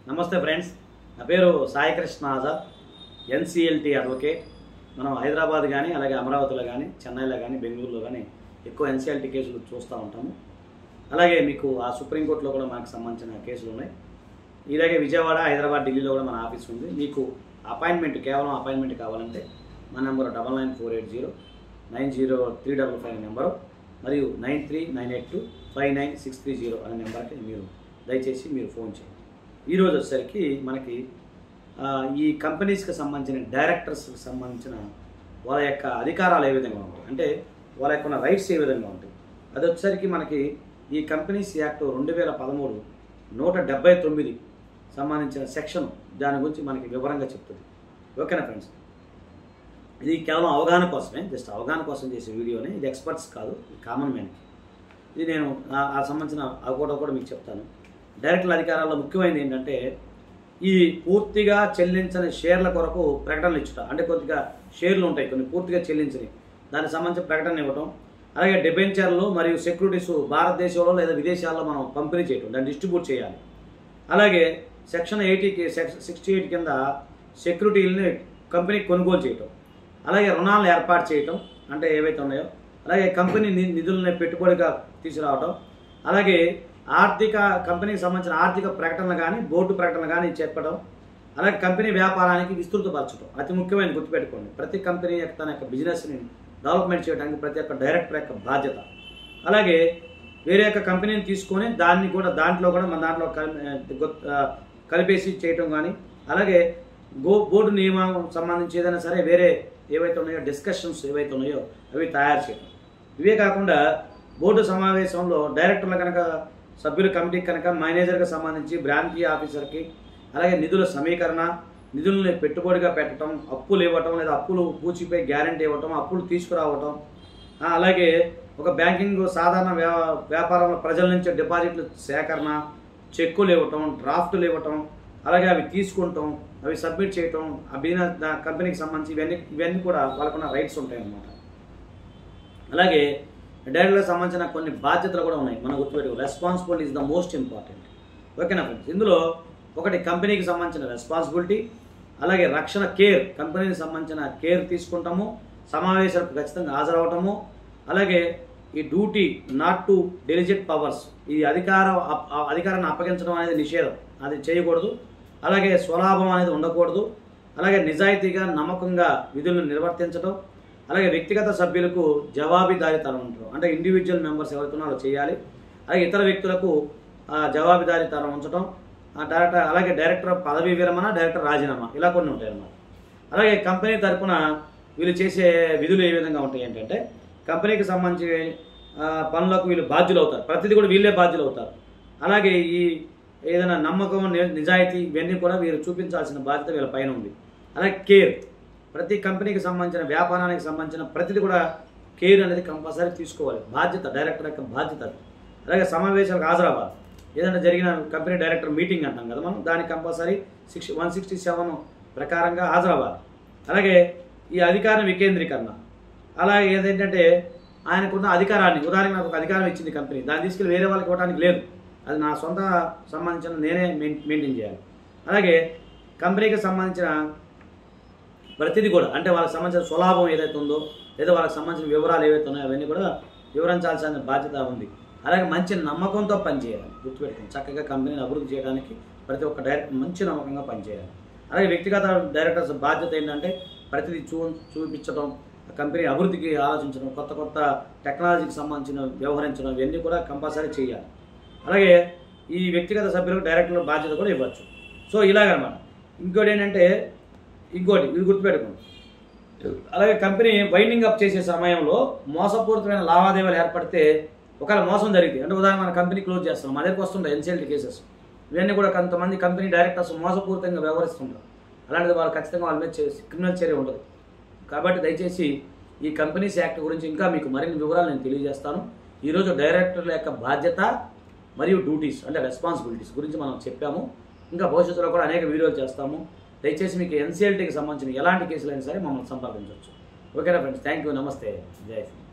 నమస్తే ఫ్రెండ్స్ నా పేరు సాయికృష్ణ ఆజాద్ ఎన్సిఎల్టీ అడ్వకేట్ మనం హైదరాబాద్ కానీ అలాగే అమరావతిలో కానీ చెన్నైలో కానీ బెంగళూరులో కానీ ఎక్కువ ఎన్సిఎల్టీ కేసులు చూస్తూ ఉంటాము అలాగే మీకు ఆ సుప్రీంకోర్టులో కూడా మనకు సంబంధించిన కేసులు ఉన్నాయి ఇలాగే విజయవాడ హైదరాబాద్ ఢిల్లీలో కూడా మన ఆఫీస్ ఉంది మీకు అపాయింట్మెంట్ కేవలం అపాయింట్మెంట్ కావాలంటే మా number double nine four eight zero nine zero three double five number మరియు nine three nine eight two five nine six three zero అనే నెంబర్కి మీరు దయచేసి మీరు ఫోన్ చేయండి ఈరోజు వచ్చేసరికి మనకి ఆ, ఈ కంపెనీస్కి సంబంధించిన డైరెక్టర్స్కి సంబంధించిన వాళ్ళ యొక్క అధికారాలు ఏ విధంగా ఉంటాయి అంటే వాళ్ళ యొక్క ఉన్న రైట్స్ ఏ విధంగా ఉంటాయి అది వచ్చేసరికి మనకి ఈ కంపెనీస్ యాక్ట్ రెండు వేల పదమూడు నూట డెబ్బై తొమ్మిది సంబంధించిన సెక్షన్ దాని గురించి మనకి వివరంగా చెప్తుంది ఓకేనా ఫ్రెండ్స్ ఇది కేవలం అవగాహన కోసమే జస్ట్ అవగాహన కోసం చేసే వీడియోనే ఇది ఎక్స్పర్ట్స్ కాదు ఇది కామన్ మ్యాన్కి ఇది నేను ఆ- ఆ సంబంధించిన కూడా కూడా మీకు చెప్తాను డైరెక్టర్ అధికారాల్లో ముఖ్యమైనది ఏంటంటే ఈ పూర్తిగా చెల్లించని షేర్ల కొరకు ప్రకటనలు ఇచ్చుట అంటే కొద్దిగా షేర్లు ఉంటాయి కొన్ని పూర్తిగా చెల్లించని దానికి సంబంధించిన ప్రకటన ఇవ్వటం అలాగే డిబెంచర్లు మరియు సెక్యూరిటీస్ భారతదేశంలో లేదా విదేశాల్లో మనం పంపిణీ చేయటం దాన్ని డిస్ట్రిబ్యూట్ చేయాలి అలాగే సెక్షన్ ఎయిటీకి సెక్షన్ సిక్స్టీ ఎయిట్ కింద సెక్యూరిటీలని కంపెనీ కొనుగోలు చేయటం అలాగే రుణాలను ఏర్పాటు చేయటం అంటే ఏవైతే ఉన్నాయో అలాగే కంపెనీ ని- నిధులని పెట్టుబడిగా తీసుకురావటం అలాగే ఆర్థిక కంపెనీకి సంబంధించిన ఆర్థిక ప్రకటనలు కానీ బోర్డు ప్రకటనలు కానీ చెప్పడం అలాగే కంపెనీ వ్యాపారానికి విస్తృతపరచడం అతి ముఖ్యమైన గుర్తుపెట్టుకోండి ప్రతి కంపెనీ యొక్క తన యొక్క బిజినెస్ని డెవలప్మెంట్ చేయడానికి ప్రతి ఒక్క డైరెక్టర్ యొక్క బాధ్యత అలాగే వేరే యొక్క కంపెనీని తీసుకొని దాన్ని కూడా దాంట్లో కూడా మన దాంట్లో కలి- ఆ, గొ- ఆ, కలిపేసి చేయటం కానీ అలాగే గో బోర్డు నియమం సంబంధించి ఏదైనా సరే వేరే ఏవైతే ఉన్నాయో డిస్కషన్స్ ఏవైతే ఉన్నాయో అవి తయారు చేయడం ఇవే కాకుండా బోర్డు సమావేశంలో డైరెక్టర్లు కనుక సభ్యుల కమిటీకి కనుక మేనేజర్కి సంబంధించి బ్రాంచ్ ఆఫీసర్కి అలాగే నిధుల సమీకరణ నిధులను పెట్టుబడిగా పెట్టడం అప్పులు ఇవ్వటం లేదా అప్పులు పూచిపై గ్యారంటీ ఇవ్వటం అప్పులు తీసుకురావటం ఆ, అలాగే ఒక బ్యాంకింగ్ సాధారణ వ్యా వ్యాపారంలో ప్రజల నుంచి డిపాజిట్లు సేకరణ చెక్కులు ఇవ్వటం డ్రాఫ్టులు ఇవ్వటం అలాగే అవి తీసుకుంటాం అవి సబ్మిట్ చేయటం ఆ బిజినెస్ దా కంపెనీకి సంబంధించి ఇవన్నీ ఇవన్నీ కూడా వాళ్ళకున్న రైట్స్ ఉంటాయి అన్నమాట అలాగే డైరెక్టర్లకు సంబంధించిన కొన్ని బాధ్యతలు కూడా ఉన్నాయి మన గుర్తుపెట్టు responsibility is the most important ఓకేనా ఫ్రెండ్స్ ఇందులో ఒకటి కంపెనీకి సంబంధించిన రెస్పాన్సిబిలిటీ అలాగే రక్షణ కేర్ కంపెనీకి సంబంధించిన కేర్ తీసుకుంటాము సమావేశాలకు ఖచ్చితంగా హాజరవటము అలాగే ఈ duty not to delegate powers ఈ అధికారం అప్- ఆ అధికారాన్ని అప్పగించడం అనేది నిషేధం అది చేయకూడదు అలాగే స్వలాభం అనేది ఉండకూడదు అలాగే నిజాయితీగా నమ్మకంగా విధులను నిర్వర్తించడం అలాగే వ్యక్తిగత సభ్యులకు జవాబుదారీతనం ఉండడం అంటే ఇండివిజువల్ మెంబర్స్ ఎవరైతే ఉన్నారో చేయాలి అలాగే ఇతర వ్యక్తులకు ఆ, జవాబుదారీతనం ఉంచడం ఆ డైరెక్టర్ అలాగే డైరెక్టర్ పదవీ విరమణ డైరెక్టర్ రాజీనామా ఇలా కొన్ని ఉంటాయి అన్నమాట అలాగే కంపెనీ తరపున వీళ్ళు చేసే విధులు ఏ విధంగా ఉంటాయి ఏంటంటే కంపెనీకి సంబంధించి ఆ, పనులకు వీళ్ళు బాధ్యులు అవుతారు ప్రతిదీ కూడా వీళ్ళే బాధ్యులు అవుతారు అలాగే ఈ ఏదైనా నమ్మకం ని- నిజాయితీ ఇవన్నీ కూడా వీరు చూపించాల్సిన బాధ్యత వీళ్ళ పైన ఉంది అలాగే కేర్ ప్రతి కంపెనీకి సంబంధించిన వ్యాపారానికి సంబంధించిన ప్రతిదీ కూడా కేర్ అనేది కంపల్సరీ తీసుకోవాలి బాధ్యత డైరెక్టర్ యొక్క బాధ్యత అది. అలాగే సమావేశాలకు హాజరవ్వాలి ఏదైనా జరిగిన కంపెనీ డైరెక్టర్ మీటింగ్ అంటాం కదా మనం దానికి compulsory six one sixty seven ప్రకారంగా హాజరవ్వాలి అలాగే ఈ అధికారం వికేంద్రీకరణ అలాగే ఏదేంటంటే ఆయనకున్న అధికారాన్ని ఉదాహరణకు నాకు ఒక అధికారం ఇచ్చింది కంపెనీ దాన్ని తీసుకెళ్ళి వేరే వాళ్ళకి ఇవ్వడానికి లేదు అది నా సొంత సంబంధించిన నేనే మెయిన్ మెయింటైన్ చేయాలి అలాగే కంపెనీకి సంబంధించిన ప్రతిదీ కూడా అంటే వాళ్ళకి సంబంధించిన స్వలాభం ఏదైతే ఉందో లేదా వాళ్ళకి సంబంధించిన వివరాలు ఏవైతే ఉన్నాయో అవన్నీ కూడా వివరించాల్సిన బాధ్యత ఉంది అలాగే మంచి నమ్మకంతో పనిచేయాలి గుర్తుపెట్టుకోండి చక్కగా కంపెనీని అభివృద్ధి చేయడానికి ప్రతి ఒక్క డైరెక్టర్ మంచి నమ్మకంగా పనిచేయాలి అలాగే వ్యక్తిగత డైరెక్టర్స్ బాధ్యత ఏంటంటే ప్రతిదీ చూ చూపించడం కంపెనీ అభివృద్ధికి ఆలోచించడం కొత్త కొత్త టెక్నాలజీకి సంబంధించిన వ్యవహరించడం ఇవన్నీ కూడా కంపల్సరీ చేయాలి అలాగే ఈ వ్యక్తిగత సభ్యులకు డైరెక్టర్ బాధ్యత కూడా ఇవ్వచ్చు సో ఇలాగనమాట ఇంకోటి ఏంటంటే ఇంకోటి ఇది గుర్తుపెట్టుకోండి అలాగే కంపెనీ వైండింగ్ అప్ చేసే సమయంలో మోసపూరితమైన లావాదేవీలు ఏర్పడితే ఒకవేళ మోసం జరిగింది అంటే ఉదాహరణ మన కంపెనీ క్లోజ్ చేస్తాం మా దగ్గరికి వస్తుంటాయి ఎన్సీఎల్టీ కేసెస్ ఇవన్నీ కూడా కొంతమంది కంపెనీ డైరెక్టర్స్ మోసపూరితంగా వ్యవహరిస్తుంటారు అలాంటిది వాళ్ళు ఖచ్చితంగా వాళ్ళ మీద చే- క్రిమినల్ చర్య ఉండదు కాబట్టి దయచేసి ఈ కంపెనీస్ యాక్ట్ గురించి ఇంకా మీకు మరిన్ని వివరాలు నేను తెలియజేస్తాను ఈరోజు డైరెక్టర్ల యొక్క బాధ్యత మరియు డ్యూటీస్ అంటే రెస్పాన్సిబిలిటీస్ గురించి మనం చెప్పాము ఇంకా భవిష్యత్తులో కూడా అనేక వీడియోలు చేస్తాము దయచేసి మీకు ఎన్సీఎల్టీకి సంబంధించిన ఎలాంటి కేసులైనా సరే మమ్మల్ని సంపాదించవచ్చు ఓకేనా ఫ్రెండ్స్ థ్యాంక్ యూ నమస్తే జై హింద్